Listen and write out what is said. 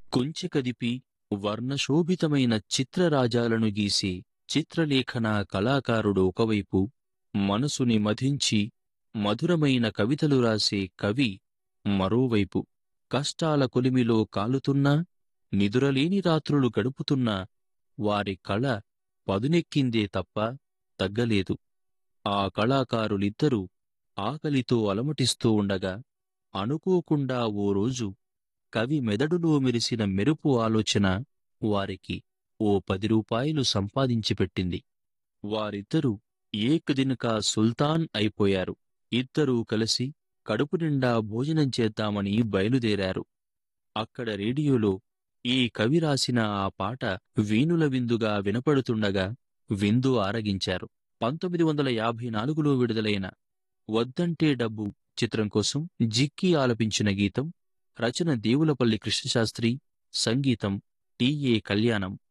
కుంచె కదిపి వర్ణశోభితమైన చిత్రరాజాలను గీసే చిత్రలేఖన కళాకారుడు ఒకవైపు మనసుని మధించి మధురమైన కవితలు రాసే కవి మరోవైపు కష్టాల కొలిమిలో కాలుతున్నా నిదురలేని రాత్రులు గడుపుతున్నా వారి కళ పదునెక్కిందే తప్ప తగ్గలేదు ఆ కళాకారులిద్దరూ ఆకలితో అలమటిస్తూ ఉండగా అనుకోకుండా ఓ రోజు కవి మెదడులో మెరిసిన మెరుపు ఆలోచన వారికి ఓ పది రూపాయలు సంపాదించి పెట్టింది వారిద్దరూ ఏక్ దినకా సుల్తాన్ అయిపోయారు ఇద్దరూ కలిసి కడుపు నిండా భోజనం చేద్దామని బయలుదేరారు అక్కడ రేడియోలో ఈ కవి రాసిన ఆ పాట వీణుల విందుగా వినపడుతుండగా విందు ఆరగించారు పంతొమ్మిది వందల యాభై నాలుగులో విడుదలైన వద్దంటే డబ్బు చిత్రం కోసం జిక్కి ఆలపించిన గీతం రచన దేవులపల్లి కృష్ణశాస్త్రి సంగీతం టిఏ కళ్యాణం